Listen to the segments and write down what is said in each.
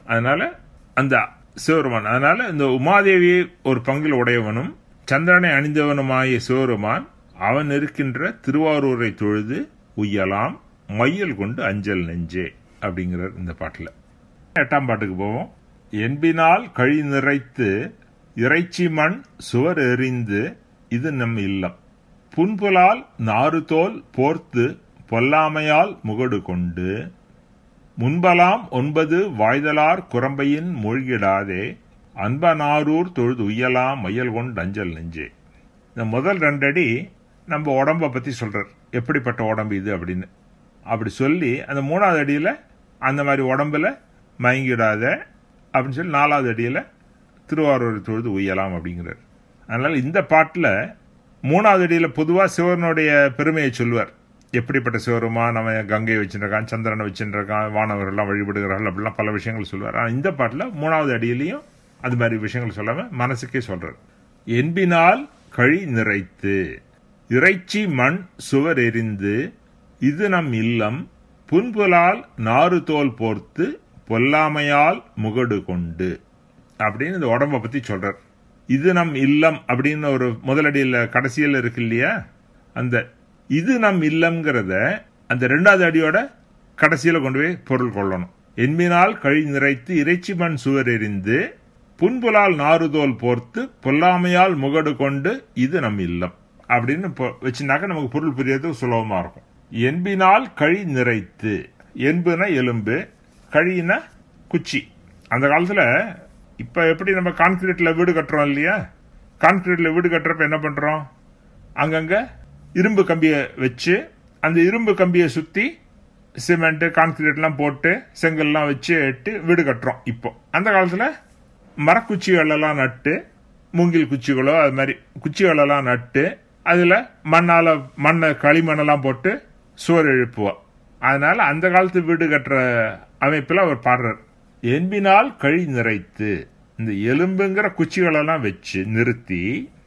அதனால அந்த சிவருமான் அதனால இந்த உமாதேவியை ஒரு பங்கில் உடையவனும் சந்திரனை அணிந்தவனுமாகிய சிவருமான் அவன் இருக்கின்ற திருவாரூரை தொழுது உய்யலாம் மையல் கொண்டு அஞ்சல் நெஞ்சே அப்படிங்கிறார் இந்த பாட்டில் எட்டாம் பாட்டுக்கு போவோம் என்பினால் கழி நிறைத்து இறைச்சி மண் சுவர் எறிந்து இது நம் இல்லம் புன்புலால் நாறுதோல் போர்த்து பொல்லாமையால் முகடு கொண்டு முன்பலாம் ஒன்பது வாய்தலார் குரம்பையின் மூழ்கிடாதே அன்பனாரூர் தொழுது உய்யலாம் மையல் கொண்டு அஞ்சல் நெஞ்சே இந்த முதல் ரெண்டடி நம்ம உடம்ப பத்தி சொல்றார் எப்படிப்பட்ட உடம்பு இது அப்படின்னு அப்படி சொல்லி அந்த மூணாவது அடியில் அந்த மாதிரி உடம்புல மயங்கிடாத அப்படின்னு சொல்லி நாலாவது அடியில் திருவாரூர் தொழுது உய்யலாம் அப்படிங்கிறார் அதனால இந்த பாட்டில் மூணாவது அடியில் பொதுவாக சிவனுடைய பெருமையை சொல்லுவார் எப்படிப்பட்ட சிவருமா நம்ம கங்கையை வச்சுருக்கான் சந்திரனை வச்சுருக்கான் வானவர்கள்லாம் வழிபடுகிறார்கள் அப்படிலாம் பல விஷயங்கள் சொல்லுவார் ஆனால் இந்த பாட்டில் மூணாவது அடியிலையும் அது மாதிரி விஷயங்கள் சொல்லாமல் மனசுக்கே சொல்றார் என்பினால் கழி நிறைத்து இறைச்சி மண் சுவர் எரிந்து இது நம் இல்லம் புன்புலால் நாறு தோல் போர்த்து பொல்லாமையால் முகடு கொண்டு அப்படின்னு இந்த உடம்ப பத்தி சொல்றார் இது நம் இல்லம் அப்படின்னு ஒரு முதலடியில் கடைசியில் இருக்கு இல்லையா அந்த இது நம் இல்லம்ங்கிறத அந்த ரெண்டாவது அடியோட கடைசியில் கொண்டு போய் பொருள் கொள்ளணும் என்பினால் கழி நிறைத்து இறைச்சி மண் சுவர் எரிந்து புன்புலால் நாறுதோல் போர்த்து பொல்லாமையால் முகடு கொண்டு இது நம் இல்லம் அப்படின்னு வச்சுனாக்க நமக்கு பொருள் புரியறதுக்கு சுலபமா இருக்கும் என்பினால் கழி நிறைத்து என்புனா எலும்பு கழினா குச்சி அந்த காலத்துல இப்ப எப்படி நம்ம கான்கிரீட்ல வீடு கட்டுறோம் இல்லையா கான்கிரீட்ல வீடு கட்டுறப்ப என்ன பண்றோம் அங்கங்க இரும்பு கம்பியை வச்சு அந்த இரும்பு கம்பியை சுத்தி சிமெண்ட் கான்கிரீட்லாம் போட்டு செங்கல்லாம் வச்சு எட்டு வீடு கட்டுறோம் இப்போ அந்த காலத்துல மரக்குச்சிகளெல்லாம் நட்டு மூங்கில் குச்சிகளோ அது மாதிரி குச்சிகளெல்லாம் நட்டு அதுல மண்ணால மண்ணை களிமண்ணெல்லாம் போட்டு சுவர் எழுப்புவோம் அதனால அந்த காலத்து வீடு கட்டுற அமைப்பில் அவர் பாடுறார் என்பினால் கழி நிறைத்து இந்த எலும்புங்கிற குச்சிகளெல்லாம் வச்சு நிறுத்தி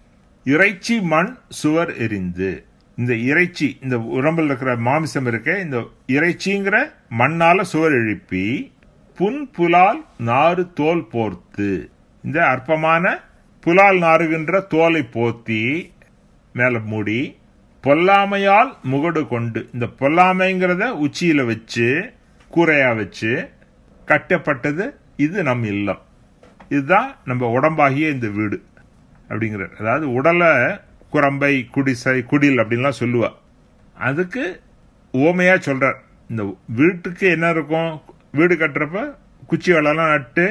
இறைச்சி மண் சுவர் எரிந்து இந்த இறைச்சி இந்த உடம்பில் இருக்கிற மாமிசம் இருக்க இந்த இறைச்சிங்கிற மண்ணால சுவர் எழுப்பி புன் புலால் நாறு தோல் போர்த்து இந்த அற்பமான புலால் நாறுகின்ற தோலை போத்தி மேல மூடி பொல்லாமையால் முகடு கொண்டு இந்த பொல்லாமைங்கிறத உச்சியில வச்சு கூரையா வச்சு கட்டப்பட்டது இது நம் இல்லம் இதுதான் நம்ம உடம்பாகிய இந்த வீடு அப்படிங்கிறார் அதாவது உடலை குரம்பை குடிசை குடில் அப்படின்லாம் சொல்லுவா அதுக்கு ஓமையா சொல்றார் இந்த வீட்டுக்கு என்ன இருக்கும் வீடு கட்டுறப்ப குச்சிகளெல்லாம் நட்டு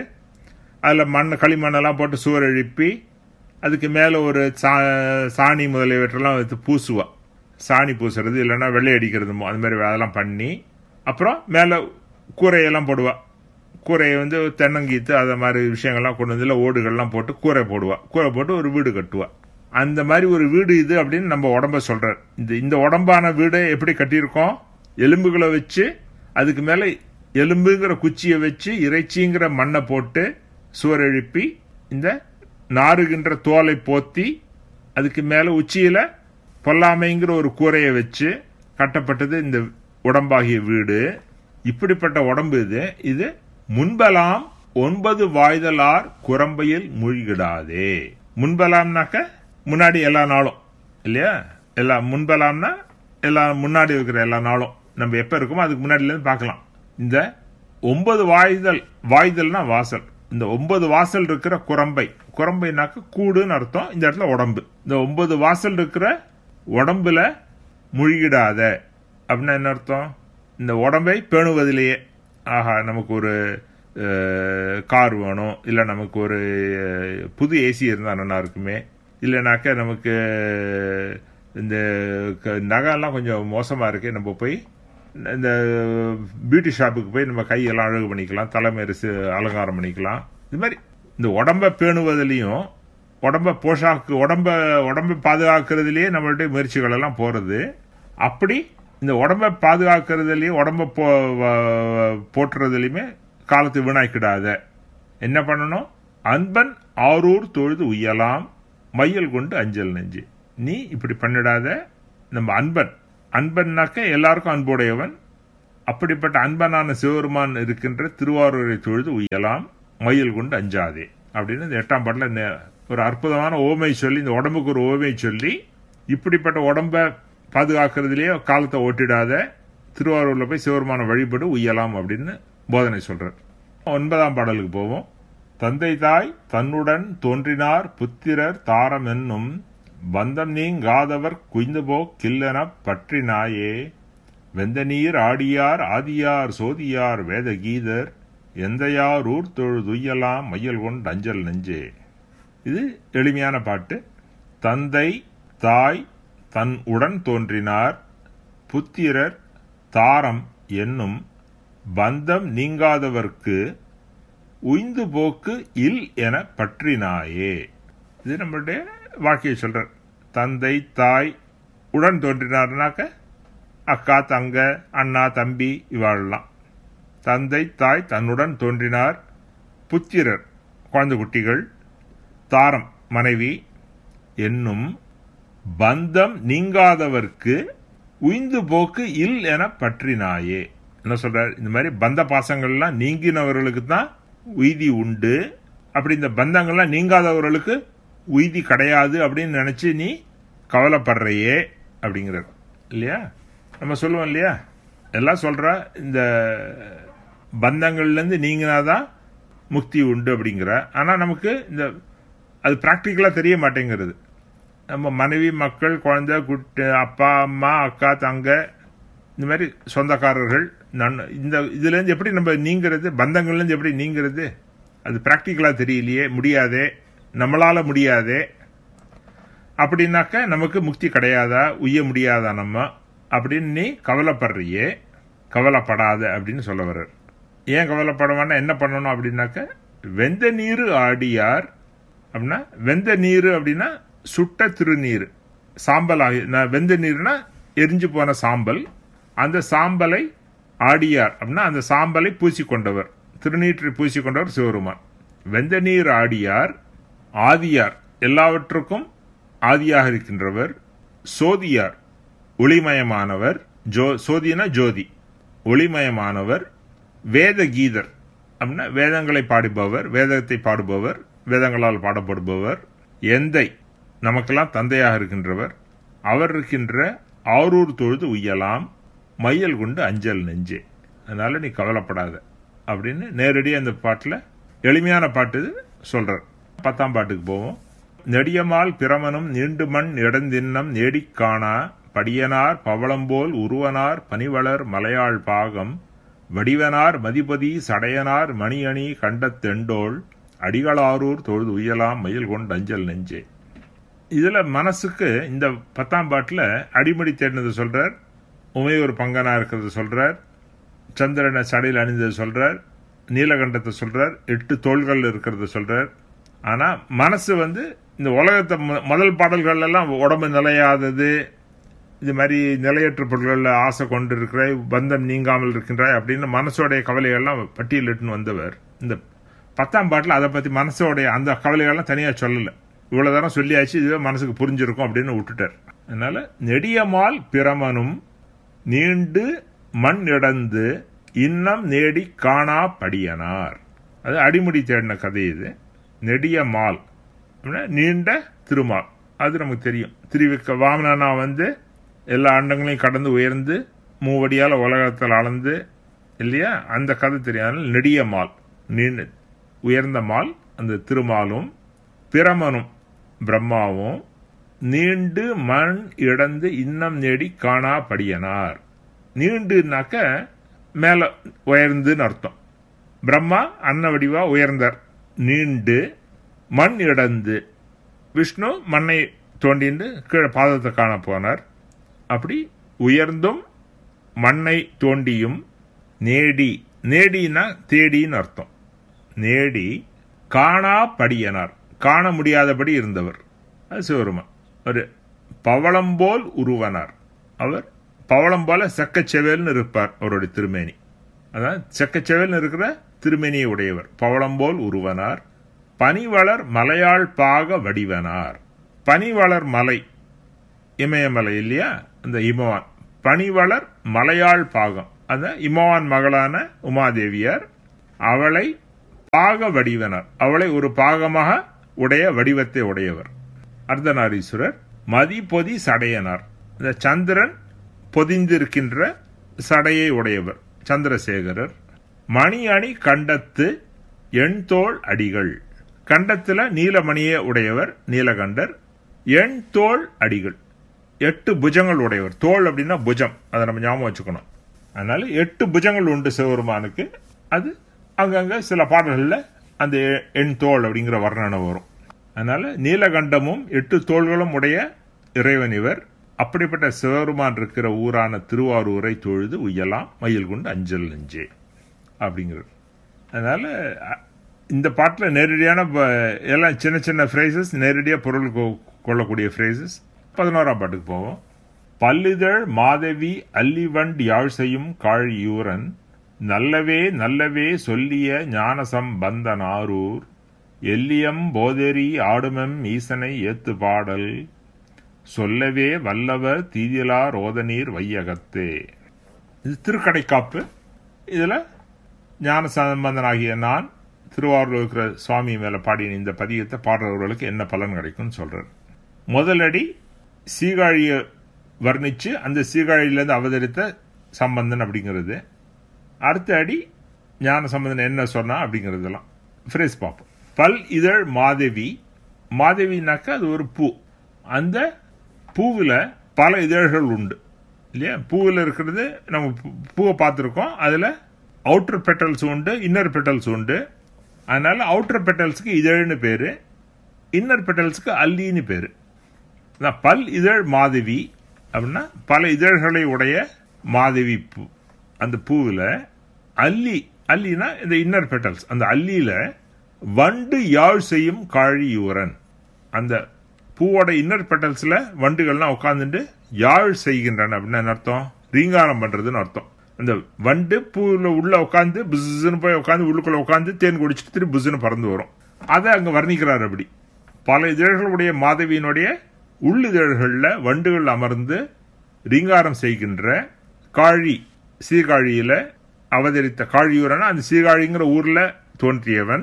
அதில் மண் களிமண்ணெல்லாம் போட்டு சுவர் எழுப்பி அதுக்கு மேலே ஒரு சா சாணி முதலியவற்றெல்லாம் வைத்து பூசுவா சாணி பூசுறது இல்லைன்னா வெள்ளை அடிக்கிறது அது மாதிரி அதெல்லாம் பண்ணி அப்புறம் மேலே கூரையெல்லாம் போடுவா கூரையை வந்து தென்னங்கீத்து அதை மாதிரி விஷயங்கள்லாம் கொண்டு வந்து ஓடுகள்லாம் போட்டு கூரை போடுவா கூரை போட்டு ஒரு வீடு கட்டுவா அந்த மாதிரி ஒரு வீடு இது அப்படின்னு நம்ம உடம்ப சொல்றார் இந்த இந்த உடம்பான வீடு எப்படி கட்டியிருக்கோம் எலும்புகளை வச்சு அதுக்கு மேல எலும்புங்கிற குச்சியை வச்சு இறைச்சிங்கிற மண்ணை போட்டு சுவர் எழுப்பி இந்த நாறுகின்ற தோலை போத்தி அதுக்கு மேல உச்சியில பொல்லாமைங்கிற ஒரு கூரையை வச்சு கட்டப்பட்டது இந்த உடம்பாகிய வீடு இப்படிப்பட்ட உடம்பு இது இது முன்பலாம் ஒன்பது வாய்தலார் குரம்பையில் மூழ்கிடாதே முன்பலாம்னாக்க முன்னாடி எல்லா நாளும் இல்லையா எல்லா முன்பலாம்னா எல்லா முன்னாடி இருக்கிற எல்லா நாளும் நம்ம எப்ப இருக்கோமோ அதுக்கு முன்னாடில இருந்து பார்க்கலாம் இந்த ஒன்பது வாய்தல் வாய்தல்னா வாசல் இந்த ஒன்பது வாசல் இருக்கிற குரம்பை குரம்பைனாக்க கூடுன்னு அர்த்தம் இந்த இடத்துல உடம்பு இந்த ஒன்பது வாசல் இருக்கிற உடம்புல முழுகிடாத அப்படின்னா என்ன அர்த்தம் இந்த உடம்பை பேணுவதிலேயே ஆஹா நமக்கு ஒரு கார் வேணும் இல்லை நமக்கு ஒரு புது ஏசி இருந்தால் நல்லா இருக்குமே இல்லைனாக்க நமக்கு இந்த நகைலாம் கொஞ்சம் மோசமாக இருக்கு நம்ம போய் இந்த பியூட்டி ஷாப்புக்கு போய் நம்ம கையெல்லாம் அழகு பண்ணிக்கலாம் தலைமையரசு அலங்காரம் பண்ணிக்கலாம் இது மாதிரி இந்த உடம்ப பேணுவதிலையும் உடம்ப போஷாக்கு உடம்ப உடம்பை பாதுகாக்கிறதுலயே நம்மளுடைய முயற்சிகள் எல்லாம் போறது அப்படி இந்த உடம்பை பாதுகாக்கிறதுலயும் உடம்ப போ போட்டுறதுலயுமே காலத்தை வீணாக்கிடாத என்ன பண்ணணும் அன்பன் ஆரூர் தொழுது உய்யலாம் மையல் கொண்டு அஞ்சல் நெஞ்சு நீ இப்படி பண்ணிடாத நம்ம அன்பன் அன்பன்னாக்க எல்லாருக்கும் அன்புடையவன் அப்படிப்பட்ட அன்பனான சிவபெருமான் இருக்கின்ற திருவாரூரை தொழுது உய்யலாம் மயில் கொண்டு அஞ்சாதே அப்படின்னு இந்த எட்டாம் பாட்டில் நே- ஒரு அற்புதமான ஓமை சொல்லி இந்த உடம்புக்கு ஒரு ஓமை சொல்லி இப்படிப்பட்ட உடம்ப பாதுகாக்கிறதுலயே காலத்தை ஓட்டிடாத திருவாரூர்ல போய் சிவபெருமான வழிபடு உய்யலாம் அப்படின்னு போதனை சொல்றார் ஒன்பதாம் பாடலுக்கு போவோம் தந்தை தாய் தன்னுடன் தோன்றினார் புத்திரர் தாரம் என்னும் பந்தம் நீங்காதவர் குய்ந்துபோ கில்லெனப் பற்றினாயே வெந்த நீர் ஆடியார் ஆதியார் சோதியார் வேத கீதர் எந்தையார் ஊர் தொழுதுய்யலாம் மையல் கொண்டு அஞ்சல் நெஞ்சே இது எளிமையான பாட்டு தந்தை தாய் தன் உடன் தோன்றினார் புத்திரர் தாரம் என்னும் பந்தம் நீங்காதவர்க்கு உய்ந்து போக்கு இல் என பற்றினாயே இது நம்மளுடைய வாழ்க்கையை சொல்ற தந்தை தாய் உடன் தோன்றினார்னாக்க அக்கா தங்க அண்ணா தம்பி இவாழலாம் தந்தை தாய் தன்னுடன் தோன்றினார் புத்திரர் குழந்தை குட்டிகள் தாரம் மனைவி என்னும் பந்தம் நீங்காதவர்க்கு உய்ந்து போக்கு இல் என பற்றினாயே என்ன சொல்றார் இந்த மாதிரி பந்த பாசங்கள்லாம் நீங்கினவர்களுக்கு தான் உய்தி உண்டு அப்படி இந்த பந்தங்கள்லாம் நீங்காதவர்களுக்கு உய்தி கிடையாது அப்படின்னு நினைச்சு நீ கவலைப்படுறையே அப்படிங்கிறார் இல்லையா நம்ம சொல்லுவோம் இல்லையா எல்லாம் சொல்ற இந்த பந்தங்கள்லேருந்து நீங்கினாதான் முக்தி உண்டு அப்படிங்கிற ஆனால் நமக்கு இந்த அது ப்ராக்டிக்கலாக தெரிய மாட்டேங்கிறது நம்ம மனைவி மக்கள் குழந்தை குட்டு அப்பா அம்மா அக்கா தங்க இந்த மாதிரி சொந்தக்காரர்கள் நன் இந்த இதுலேருந்து எப்படி நம்ம நீங்கிறது பந்தங்கள்லேருந்து எப்படி நீங்கிறது அது ப்ராக்டிக்கலாக தெரியலையே முடியாதே நம்மளால முடியாதே அப்படின்னாக்க நமக்கு முக்தி கிடையாதா உய்ய முடியாதா நம்ம அப்படின்னு நீ கவலைப்படுறியே கவலைப்படாத அப்படின்னு சொல்ல வர்றார் ஏன் கவலைப்படவானா என்ன பண்ணணும் அப்படின்னாக்க வெந்த நீர் ஆடியார் அப்படின்னா வெந்த நீர் அப்படின்னா சுட்ட திருநீர் சாம்பல் ஆகி நான் வெந்த நீர்னா எரிஞ்சு போன சாம்பல் அந்த சாம்பலை ஆடியார் அப்படின்னா அந்த சாம்பலை பூசிக்கொண்டவர் திருநீற்றை பூசிக்கொண்டவர் சிவருமான் வெந்த நீர் ஆடியார் ஆதியார் எல்லாவற்றுக்கும் ஆதியாக இருக்கின்றவர் சோதியார் ஒளிமயமானவர் ஜோ சோதினா ஜோதி ஒளிமயமானவர் வேத கீதர் அப்படின்னா வேதங்களை பாடுபவர் வேதத்தை பாடுபவர் வேதங்களால் பாடப்படுபவர் எந்தை நமக்கெல்லாம் தந்தையாக இருக்கின்றவர் அவர் இருக்கின்ற ஆரூர் தொழுது உய்யலாம் மையல் கொண்டு அஞ்சல் நெஞ்சே அதனால நீ கவலைப்படாத அப்படின்னு நேரடியாக அந்த பாட்டில் எளிமையான பாட்டு சொல்றார் பத்தாம் பாட்டுக்கு போவோம் நெடியமால் பிரமனும் நீண்டு மண் இடந்தின்னம் நேடிக் காணா படியனார் பவளம்போல் உருவனார் பனிவளர் மலையாள் பாகம் வடிவனார் மதிபதி சடையனார் மணியணி கண்டத்தெண்டோள் அடிகளாரூர் தொழுது உயலாம் மயில் கொண்டு அஞ்சல் நெஞ்சே இதுல மனசுக்கு இந்த பத்தாம் பாட்டுல அடிமடி தேடினது சொல்றார் உமையூர் பங்கனா இருக்கிறது சொல்றார் சந்திரனை சடையில் அணிந்தது சொல்றார் நீலகண்டத்தை சொல்றார் எட்டு தோள்கள் இருக்கிறது சொல்றார் ஆனா மனசு வந்து இந்த உலகத்தை மு- முதல் பாடல்கள் எல்லாம் உடம்பு நிலையாதது இது மாதிரி நிலையற்ற பொருள்களில் ஆசை கொண்டு இருக்கிற பந்தம் நீங்காமல் இருக்கின்றாய் அப்படின்னு மனசோடைய கவலைகள்லாம் பட்டியலிட்டுன்னு வந்தவர் இந்த பத்தாம் பாட்டில் அதை பற்றி மனசோடைய அந்த கவலைகள்லாம் தனியாக சொல்லலை இவ்வளோ தரம் சொல்லியாச்சு இதுவே மனசுக்கு புரிஞ்சிருக்கும் அப்படின்னு விட்டுட்டார் அதனால நெடியமால் பிரமனும் நீண்டு மண் இடந்து இன்னம் நேடி காணா படியனார் அது அடிமுடி தேடின கதை இது நெடிய மால் அப்படின்னா நீண்ட திருமால் அது நமக்கு தெரியும் திருவிக்க வாமனனா வந்து எல்லா அண்டங்களையும் கடந்து உயர்ந்து மூவடியால் உலகத்தில் அளந்து இல்லையா அந்த கதை தெரியும் அதனால நெடிய மால் நீண்ட உயர்ந்த மால் அந்த திருமாலும் பிரமனும் பிரம்மாவும் நீண்டு மண் இடந்து இன்னம் நேடி காணா படியனார் நீண்டுனாக்க மேல உயர்ந்துன்னு அர்த்தம் பிரம்மா அன்ன வடிவா உயர்ந்தார் நீண்டு மண் இடந்து விஷ்ணு மண்ணை தோண்டிண்டு கீழே பாதத்தை காண போனார் அப்படி உயர்ந்தும் மண்ணை தோண்டியும் நேடி நேடினா தேடின்னு அர்த்தம் நேடி காணா படியனார் காண முடியாதபடி இருந்தவர் அது சிவருமான் ஒரு பவளம் போல் உருவனார் அவர் பவளம் போல செக்கச்செவேல்னு இருப்பார் அவருடைய திருமேனி அதான் செக்கச்செவேல்னு இருக்கிற திருமேனியை உடையவர் பவளம் போல் உருவனார் பனிவளர் மலையாள் பாக வடிவனார் பனிவளர் மலை இமயமலை இல்லையா அந்த இமவான் பனிவளர் மலையாள் பாகம் அந்த இமவான் மகளான உமாதேவியார் அவளை பாக வடிவனர் அவளை ஒரு பாகமாக உடைய வடிவத்தை உடையவர் அர்த்தநாரீஸ்வரர் மதி பொதி சடையனார் இந்த சந்திரன் பொதிந்திருக்கின்ற சடையை உடையவர் சந்திரசேகரர் மணி அணி கண்டத்து எண்தோள் அடிகள் கண்டத்துல நீலமணியை உடையவர் நீலகண்டர் எண் தோள் அடிகள் எட்டு புஜங்கள் உடையவர் தோல் அப்படின்னா புஜம் அதை நம்ம ஞாபகம் வச்சுக்கணும் அதனால எட்டு புஜங்கள் உண்டு சிவபெருமானுக்கு அது அங்கங்க சில பாடல்களில் அந்த எண் தோல் அப்படிங்கிற வர்ணனை வரும் அதனால நீலகண்டமும் எட்டு தோள்களும் உடைய இறைவன் இவர் அப்படிப்பட்ட சிவபெருமான் இருக்கிற ஊரான திருவாரூரை தொழுது உய்யலாம் மயில் கொண்டு அஞ்சல் நெஞ்சே அப்படிங்கிறது அதனால அ- இந்த பாட்டில் நேரடியான ப- எல்லாம் சின்ன சின்ன ஃப்ரேசஸ் நேரடியாக பொருள் கொ- கொள்ளக்கூடிய ஃப்ரேசஸ் பதினோராம் பாட்டுக்கு போவோம் பல்லிதழ் மாதவி அல்லிவண்ட் யாழ் செய்யும் காழியூரன் நல்லவே நல்லவே சொல்லிய ஞானசம் பந்தனாரூர் எல்லியம் போதெரி ஆடுமெம் ஈசனை ஏத்து பாடல் சொல்லவே வல்லவர் தீதிலா ரோதநீர் வையகத்தே இது திருக்கடைக்காப்பு இதுல ஞான சம்பந்தனாகிய நான் திருவாரூர் இருக்கிற சுவாமி மேல பாடின இந்த பதியத்தை பாடுறவர்களுக்கு என்ன பலன் கிடைக்கும்னு சொல்றார் முதலடி சீகாழிய வர்ணிச்சு அந்த சீகாழியிலேருந்து அவதரித்த சம்பந்தன் அப்படிங்கிறது அடுத்த அடி ஞான சம்பந்தன் என்ன சொன்னா அப்படிங்கிறதெல்லாம் ஃப்ரேஸ் பார்ப்போம் பல் இதழ் மாதவி மாதவினாக்கா அது ஒரு பூ அந்த பூவில் பல இதழ்கள் உண்டு இல்லையா பூவில் இருக்கிறது நம்ம பூ- பூவை பார்த்துருக்கோம் அதில் அவுட்டர் பெட்டல்ஸ் உண்டு இன்னர் பெட்டல்ஸ் உண்டு அதனால அவுட்டர் பெட்டல்ஸுக்கு இதழ்னு பேர் இன்னர் பெட்டல்ஸுக்கு அல்லின்னு பேர் அதான் பல் இதழ் மாதவி அப்படின்னா பல இதழ்களை உடைய மாதவி பூ அந்த பூவில் அல்லி அல்லினா இந்த இன்னர் பெட்டல்ஸ் அந்த அல்லியில வண்டு யாழ் செய்யும் காழியூரன் அந்த பூவோட இன்னர் பெட்டல்ஸ்ல வண்டுகள்லாம் உட்காந்துட்டு யாழ் செய்கின்றன அப்படின்னு என்ன அர்த்தம் ரீங்காரம் பண்றதுன்னு அர்த்தம் அந்த வண்டு பூவில் உள்ள உட்காந்து புஸ்ஸுன்னு போய் உட்காந்து உள்ளுக்குள்ள உட்காந்து தேன் குடிச்சிட்டு திரும்பி புஸ்ஸுன்னு பறந்து வரும் அதை அங்க வர்ணிக்கிறார் அப்படி பல இதழ்களுடைய மாதவியினுடைய உள்ளிதழ்களில் வண்டுகள் அமர்ந்து ரீங்காரம் செய்கின்ற காழி சீர்காழியில அவதரித்த காழியூரன் அந்த சீர்காழிங்கிற ஊர்ல தோன்றியவன்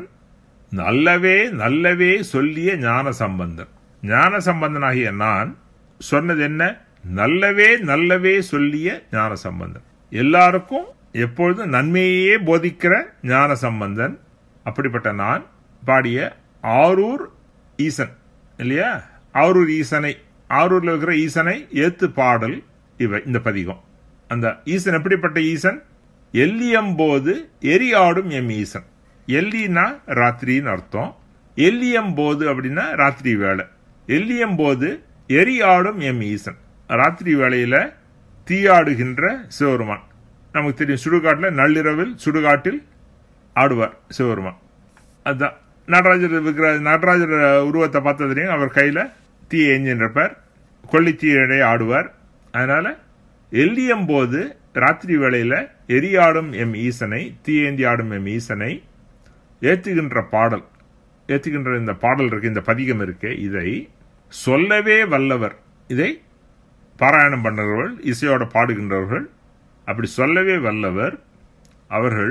நல்லவே நல்லவே சொல்லிய ஞான சம்பந்தன் ஞான சம்பந்தனாகிய நான் சொன்னது என்ன நல்லவே நல்லவே சொல்லிய ஞான சம்பந்தன் எல்லாருக்கும் எப்பொழுதும் நன்மையே போதிக்கிற ஞான சம்பந்தன் அப்படிப்பட்ட நான் பாடிய ஆரூர் ஈசன் இல்லையா ஆரூர் ஈசனை ஆரூர்ல இருக்கிற ஈசனை ஏத்து பாடல் இவை இந்த பதிகம் அந்த ஈசன் எப்படிப்பட்ட ஈசன் எல்லியம்போது எரியாடும் எம் ஈசன் எல்லினா ராத்திரின்னு அர்த்தம் எல்லியம்போது அப்படின்னா ராத்திரி வேலை எல்லியம்போது எரியாடும் எம் ஈசன் ராத்திரி வேளையில தீயாடுகின்ற சிவருமான் நமக்கு தெரியும் சுடுகாட்டில் நள்ளிரவில் சுடுகாட்டில் ஆடுவார் சிவருமான் அதுதான் நடராஜர் இருக்கிற நடராஜர் உருவத்தை பார்த்த தெரியும் அவர் கையில் தீ எஞ்சின்றப்பார் கொல்லித்தீயடை ஆடுவார் அதனால எல்லியம் போது ராத்திரி வேளையில எரியாடும் எம் ஈசனை தீயேந்தி ஆடும் எம் ஈசனை ஏத்துகின்ற பாடல் ஏத்துகின்ற இந்த பாடல் இருக்கு இந்த பதிகம் இருக்கு இதை சொல்லவே வல்லவர் இதை பாராயணம் பண்ணுறவர்கள் இசையோட பாடுகின்றவர்கள் அப்படி சொல்லவே வல்லவர் அவர்கள்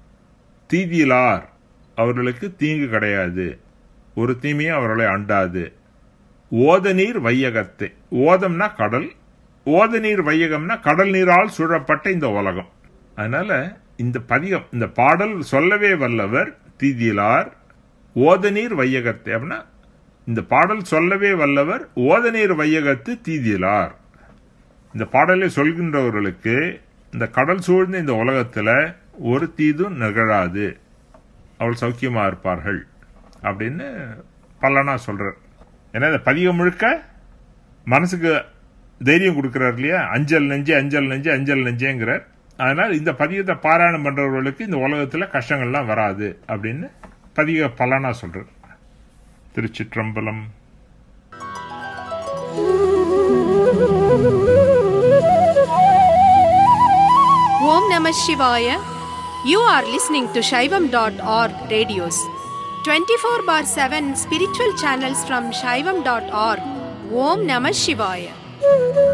தீதியிலார் அவர்களுக்கு தீங்கு கிடையாது ஒரு தீமையும் அவர்களை அண்டாது ஓத நீர் வையகத்தை ஓதம்னா கடல் ஓத நீர் வையகம்னா கடல் நீரால் சூழப்பட்ட இந்த உலகம் அதனால இந்த பதிகம் இந்த பாடல் சொல்லவே வல்லவர் தீதியிலார் ஓத நீர் வையகத்தை அப்படின்னா இந்த பாடல் சொல்லவே வல்லவர் ஓத நீர் வையகத்து தீதியிலார் இந்த பாடலை சொல்கின்றவர்களுக்கு இந்த கடல் சூழ்ந்த இந்த உலகத்துல ஒரு தீதும் நிகழாது அவள் சௌக்கியமா இருப்பார்கள் அப்படின்னு பல்லனா சொல்றார் ஏன்னா இந்த பதிகம் முழுக்க மனசுக்கு தைரியம் கொடுக்கிறார் இல்லையா அஞ்சல் நெஞ்சு அஞ்சல் நெஞ்சு அஞ்சல் நெஞ்சேங்கிறார் அதனால் இந்த பதிகத்தை பாராயணம் பண்றவர்களுக்கு இந்த உலகத்துல கஷ்டங்கள்லாம் வராது அப்படின்னு பதிக பலனா சொல்றார் திருச்சிற்றம்பலம் Om Namah Shivaya. You are listening to Shaivam.org radios. 24 bar 7 spiritual channels from Shaivam.org. Om Namah Shivaya.